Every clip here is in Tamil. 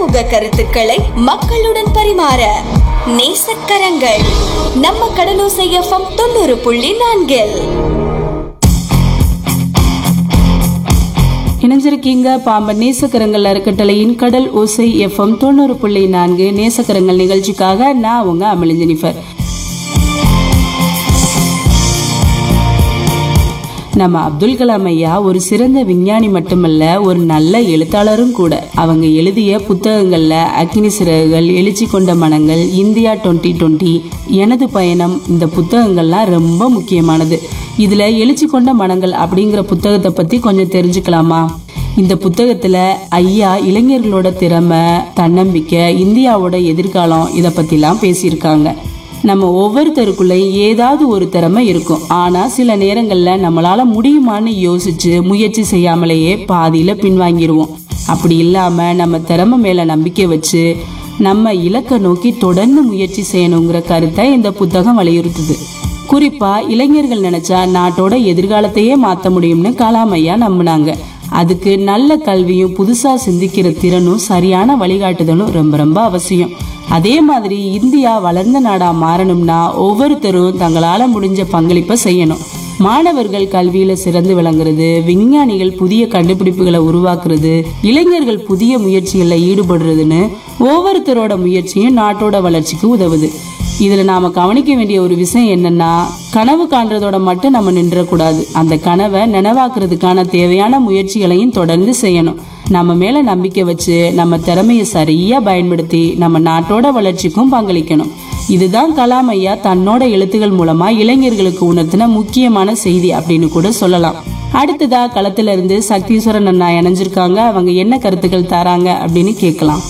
சமூக கருத்துக்களை மக்களுடன் பரிமாற நேசக்கரங்கள் நம்ம கடலோசை எஃப்எம் தொண்ணூறு புள்ளி நான்கில் இணைஞ்சிருக்கீங்க பாம்பன் நேசக்கரங்கள் அறக்கட்டளையின் கடல் ஓசை எஃப்எம் தொண்ணூறு புள்ளி நான்கு நேசக்கரங்கள் நிகழ்ச்சிக்காக நான் உங்க அமிலி ஜெனிஃபர் நம்ம அப்துல் கலாம் ஐயா ஒரு சிறந்த விஞ்ஞானி மட்டுமல்ல ஒரு நல்ல எழுத்தாளரும் கூட அவங்க எழுதிய புத்தகங்கள்ல அக்னி சிறகுகள் எழுச்சி கொண்ட மனங்கள் இந்தியா டுவெண்ட்டி டுவெண்ட்டி எனது பயணம் இந்த புத்தகங்கள்லாம் ரொம்ப முக்கியமானது இதுல எழுச்சி கொண்ட மனங்கள் அப்படிங்கிற புத்தகத்தை பத்தி கொஞ்சம் தெரிஞ்சுக்கலாமா இந்த புத்தகத்துல ஐயா இளைஞர்களோட திறமை தன்னம்பிக்கை இந்தியாவோட எதிர்காலம் இத பத்திலாம் பேசியிருக்காங்க நம்ம ஒவ்வொருத்தருக்குள்ளேயும் ஏதாவது ஒரு திறமை இருக்கும் ஆனா சில நேரங்கள்ல நம்மளால முடியுமான்னு யோசிச்சு முயற்சி செய்யாமலேயே பாதியில பின்வாங்கிடுவோம் அப்படி இல்லாம நம்ம திறமை மேல நம்பிக்கை வச்சு நம்ம இலக்கை நோக்கி தொடர்ந்து முயற்சி செய்யணுங்கிற கருத்தை இந்த புத்தகம் வலியுறுத்துது குறிப்பா இளைஞர்கள் நினைச்சா நாட்டோட எதிர்காலத்தையே மாத்த முடியும்னு கலாம் ஐயா நம்பினாங்க அதுக்கு நல்ல கல்வியும் புதுசா சிந்திக்கிற திறனும் சரியான வழிகாட்டுதலும் ரொம்ப ரொம்ப அவசியம் அதே மாதிரி இந்தியா வளர்ந்த நாடா மாறணும்னா ஒவ்வொருத்தரும் தங்களால முடிஞ்ச பங்களிப்பை செய்யணும் மாணவர்கள் கல்வியில சிறந்து விளங்குறது விஞ்ஞானிகள் புதிய கண்டுபிடிப்புகளை உருவாக்குறது இளைஞர்கள் புதிய முயற்சிகள்ல ஈடுபடுறதுன்னு ஒவ்வொருத்தரோட முயற்சியும் நாட்டோட வளர்ச்சிக்கு உதவுது இதுல நாம கவனிக்க வேண்டிய ஒரு விஷயம் என்னன்னா கனவு காண்றதோட மட்டும் நம்ம நின்றக்கூடாது அந்த கனவை நினைவாக்குறதுக்கான தேவையான முயற்சிகளையும் தொடர்ந்து செய்யணும் நம்ம மேல நம்பிக்கை வச்சு நம்ம திறமையை சரியா பயன்படுத்தி நம்ம நாட்டோட வளர்ச்சிக்கும் பங்களிக்கணும் இதுதான் கலாம் ஐயா தன்னோட எழுத்துகள் மூலமா இளைஞர்களுக்கு உணர்த்தின முக்கியமான செய்தி அப்படின்னு கூட சொல்லலாம் அடுத்ததா களத்துல இருந்து சக்தீஸ்வரன் அண்ணா இணைஞ்சிருக்காங்க அவங்க என்ன கருத்துக்கள் தராங்க அப்படின்னு கேட்கலாம்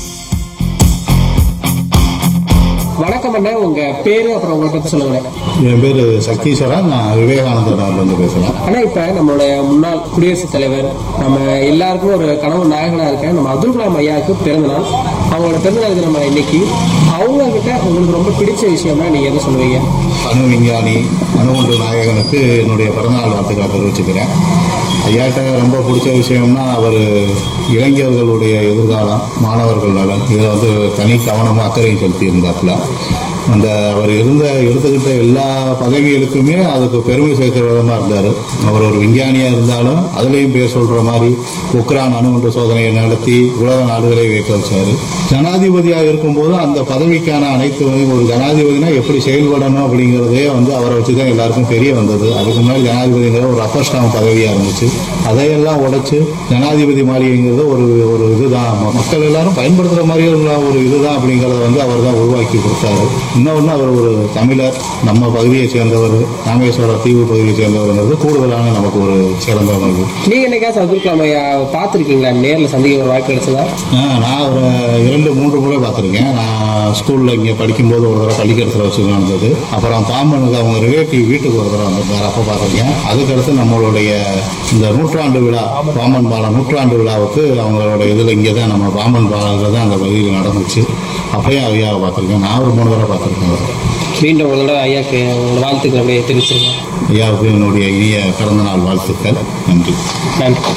வணக்கம் அண்ணா உங்க பேரு அப்புறம் உங்களை பத்தி சொல்லுங்க என் பேர் சக்தீஸ்வரன் நான் விவேகானந்த நகர்லேருந்து பேசுகிறேன் ஆனா இப்ப நம்மளுடைய முன்னாள் குடியரசுத் தலைவர் நம்ம எல்லாருக்கும் ஒரு கனவு நாயகனா இருக்க நம்ம அப்துல் கலாம் ஐயாவுக்கு பிறந்த நாள் அவங்களோட பிறந்த நாளுக்கு நம்ம இன்னைக்கு அவங்க கிட்ட உங்களுக்கு ரொம்ப பிடிச்ச விஷயம்னா நீங்க எதை சொல்லுவீங்க அணு விஞ்ஞானி அணுகுண்டு நாயகனுக்கு என்னுடைய பிறந்தநாள் வாழ்த்துக்களை தெரிவிச்சுக்கிறேன் ஐயாட்ட ரொம்ப பிடிச்ச விஷயம்னா அவர் இளைஞர்களுடைய எதிர்காலம் மாணவர்கள் நலன் இதில் வந்து தனி கவனமும் அக்கறையும் செலுத்தி இருந்தாப்புல அந்த அவர் இருந்த எடுத்துக்கிட்ட எல்லா பதவிகளுக்குமே அதுக்கு பெருமை சேர்க்கிற விதமாக இருந்தார் அவர் ஒரு விஞ்ஞானியாக இருந்தாலும் அதுலேயும் பேர் சொல்கிற மாதிரி உக்ரான் அணுகுண்டு சோதனையை நடத்தி உலக நாடுகளை வைக்க வச்சார் ஜனாதிபதியாக இருக்கும்போது அந்த பதவிக்கான அனைத்து ஒரு ஜனாதிபதினா எப்படி செயல்படணும் அப்படிங்கிறதே வந்து அவரை வச்சு தான் எல்லாருக்கும் தெரிய வந்தது அதுக்கு முன்னாடி ஜனாதிபதிங்கிற ஒரு அப்பர்ஸ்டாம் பதவியாக இருந்துச்சு அதையெல்லாம் உடைச்சு ஜனாதிபதி மாளிகைங்கிறது ஒரு ஒரு இதுதான் ம- மக்கள் எல்லாரும் பயன்படுத்துகிற மாதிரியான ஒரு இதுதான் அப்படிங்கிறத வந்து அவர் தான் உருவாக்கி கொடுத்தாரு இன்னொன்று அவர் ஒரு தமிழர் நம்ம பகுதியை சேர்ந்தவர் ராமேஸ்வர தீவு பகுதியை சேர்ந்தவர்ங்கிறது கூடுதலான நமக்கு ஒரு சிறந்த உணர்வு நீங்க என்னைக்காச்சும் அப்துல் கலாம் ஐயா பார்த்திருக்கீங்களா நேர்ல சந்திக்க ஒரு வாய்ப்பு கிடைச்சதா ஆ, நான் ஒரு இரண்டு மூன்று முறை பார்த்துருக்கேன் நான் ஸ்கூலில் இங்கே படிக்கும்போது ஒரு தடவை பள்ளிக்கூடத்தில் வச்சு வந்தது அப்புறம் பாம்பனுக்கு அவங்க ரிலேட்டிவ் வீட்டுக்கு ஒரு தடவை வந்திருந்தார் அப்போ பார்த்துருக்கேன் அதுக்கடுத்து நம்மளுடைய இந்த நூற்றாண்டு விழா பாம்பன் பாலம் நூற்றாண்டு விழாவுக்கு அவங்களோட இதில் இங்கே தான் நம்ம பாம்பன் பாலத்தில் தான் அந்த பகுதியில் நடந்துச்சு அப்பயே ஐயாவை பார்த்துருக்கேன் நான் ஒரு மூணு தடவை பார்த்துருக்கேன் அவரை. மீண்டும் ஒரு தடவை ஐயாக்கு உங்களோட வாழ்த்துக்கள் அப்படியே தெரிவிச்சிருங்க ஐயாவுக்கு என்னுடைய இனிய பிறந்தநாள் வாழ்த்துக்கள் நன்றி நன்றி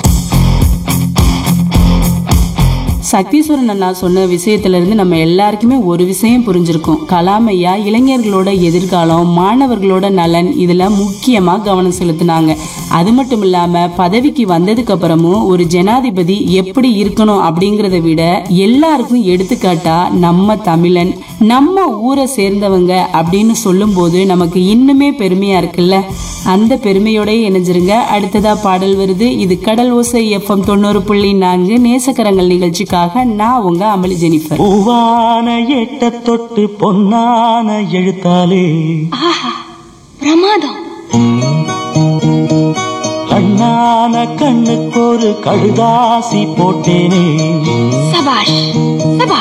சக்தீஸ்வரன் அண்ணா சொன்ன விஷயத்துல இருந்து நம்ம எல்லாருக்குமே ஒரு விஷயம் புரிஞ்சிருக்கும் கலாம் ஐயா இளைஞர்களோட எதிர்காலம் மாணவர்களோட நலன் இதுல முக்கியமா கவனம் செலுத்தினாங்க அது மட்டும் இல்லாம பதவிக்கு வந்ததுக்கு அப்புறமும் ஒரு ஜனாதிபதி எப்படி இருக்கணும் அப்படிங்கறத விட எல்லாருக்கும் எடுத்துக்காட்டா நம்ம தமிழன் நம்ம ஊரை சேர்ந்தவங்க அப்படின்னு சொல்லும்போது நமக்கு இன்னுமே பெருமையா இருக்குல்ல அந்த பெருமையோட இணைஞ்சிருங்க அடுத்ததா பாடல் வருது இது கடல் ஓசை எஃப்எம் தொண்ணூறு புள்ளி நான்கு நேசக்கரங்கள் நிகழ்ச்சிக்காக நான் உங்க அமளி ஜெனிஃபர் பூவான எட்ட தொட்டு பொன்னான எழுத்தாலே பிரமாதம் கண்ணான கண்ணுக்கு ஒரு கடுதாசி போட்டேனே சபாஷ் சபாஷ்